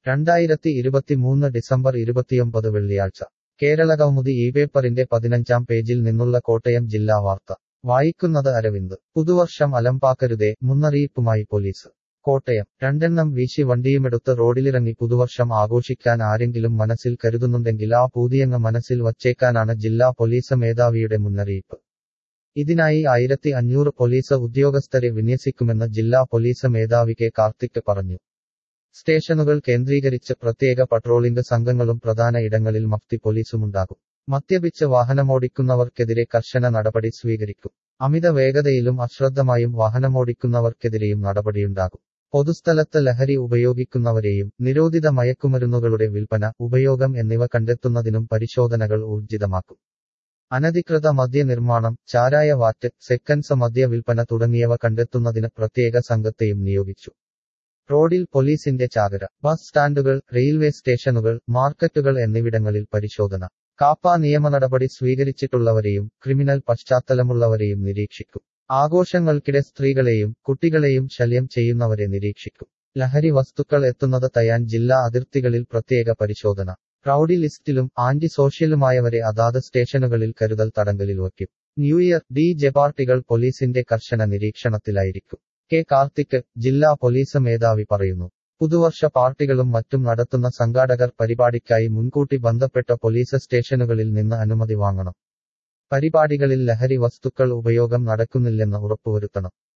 രണ്ടായിരത്തി ഇരുപത്തിമൂന്ന് ഡിസംബർ ഇരുപത്തിയൊമ്പത് വെള്ളിയാഴ്ച കേരള കൗമുദി ഈ പേപ്പറിന്റെ പതിനഞ്ചാം പേജിൽ നിന്നുള്ള കോട്ടയം ജില്ലാ വാർത്ത വായിക്കുന്നത് അരവിന്ദ് പുതുവർഷം അലമ്പാക്കരുതേ മുന്നറിയിപ്പുമായി പോലീസ് കോട്ടയം രണ്ടെണ്ണം വീശി വണ്ടിയുമെടുത്ത് റോഡിലിറങ്ങി പുതുവർഷം ആഘോഷിക്കാൻ ആരെങ്കിലും മനസ്സിൽ കരുതുന്നുണ്ടെങ്കിൽ ആ പൂതിയങ്ങ് മനസ്സിൽ വച്ചേക്കാനാണ് ജില്ലാ പോലീസ് മേധാവിയുടെ മുന്നറിയിപ്പ് ഇതിനായി ആയിരത്തി അഞ്ഞൂറ് പോലീസ് ഉദ്യോഗസ്ഥരെ വിന്യസിക്കുമെന്ന് ജില്ലാ പോലീസ് മേധാവി കെ കാർത്തിക് പറഞ്ഞു സ്റ്റേഷനുകൾ കേന്ദ്രീകരിച്ച് പ്രത്യേക പട്രോളിംഗ് സംഘങ്ങളും പ്രധാന ഇടങ്ങളിൽ മഫ്തി പോലീസുമുണ്ടാകും മദ്യപിച്ച് വാഹനമോടിക്കുന്നവർക്കെതിരെ കർശന നടപടി സ്വീകരിക്കും അമിത വേഗതയിലും അശ്രദ്ധമായും വാഹനമോടിക്കുന്നവർക്കെതിരെയും നടപടിയുണ്ടാകും പൊതുസ്ഥലത്ത് ലഹരി ഉപയോഗിക്കുന്നവരെയും നിരോധിത മയക്കുമരുന്നുകളുടെ വിൽപ്പന ഉപയോഗം എന്നിവ കണ്ടെത്തുന്നതിനും പരിശോധനകൾ ഊർജിതമാക്കും അനധികൃത മദ്യനിർമ്മാണം ചാരായ വാറ്റ് സെക്കൻസ് മദ്യ വിൽപ്പന തുടങ്ങിയവ കണ്ടെത്തുന്നതിന് പ്രത്യേക സംഘത്തെയും നിയോഗിച്ചു റോഡിൽ പോലീസിന്റെ ചാകര ബസ് സ്റ്റാൻഡുകൾ റെയിൽവേ സ്റ്റേഷനുകൾ മാർക്കറ്റുകൾ എന്നിവിടങ്ങളിൽ പരിശോധന കാപ്പ നിയമ നടപടി സ്വീകരിച്ചിട്ടുള്ളവരെയും ക്രിമിനൽ പശ്ചാത്തലമുള്ളവരെയും നിരീക്ഷിക്കും ആഘോഷങ്ങൾക്കിടെ സ്ത്രീകളെയും കുട്ടികളെയും ശല്യം ചെയ്യുന്നവരെ നിരീക്ഷിക്കും ലഹരി വസ്തുക്കൾ എത്തുന്നത് തയ്യാൻ ജില്ലാ അതിർത്തികളിൽ പ്രത്യേക പരിശോധന റൌഡി ലിസ്റ്റിലും ആന്റി സോഷ്യലുമായവരെ അതാത് സ്റ്റേഷനുകളിൽ കരുതൽ തടങ്കലിൽ വയ്ക്കും ന്യൂ ഇയർ ഡി ജെ പാർട്ടികൾ പോലീസിന്റെ കർശന നിരീക്ഷണത്തിലായിരിക്കും കെ കാർത്തിക് ജില്ലാ പോലീസ് മേധാവി പറയുന്നു പുതുവർഷ പാർട്ടികളും മറ്റും നടത്തുന്ന സംഘാടകർ പരിപാടിക്കായി മുൻകൂട്ടി ബന്ധപ്പെട്ട പോലീസ് സ്റ്റേഷനുകളിൽ നിന്ന് അനുമതി വാങ്ങണം പരിപാടികളിൽ ലഹരി വസ്തുക്കൾ ഉപയോഗം നടക്കുന്നില്ലെന്ന് ഉറപ്പുവരുത്തണം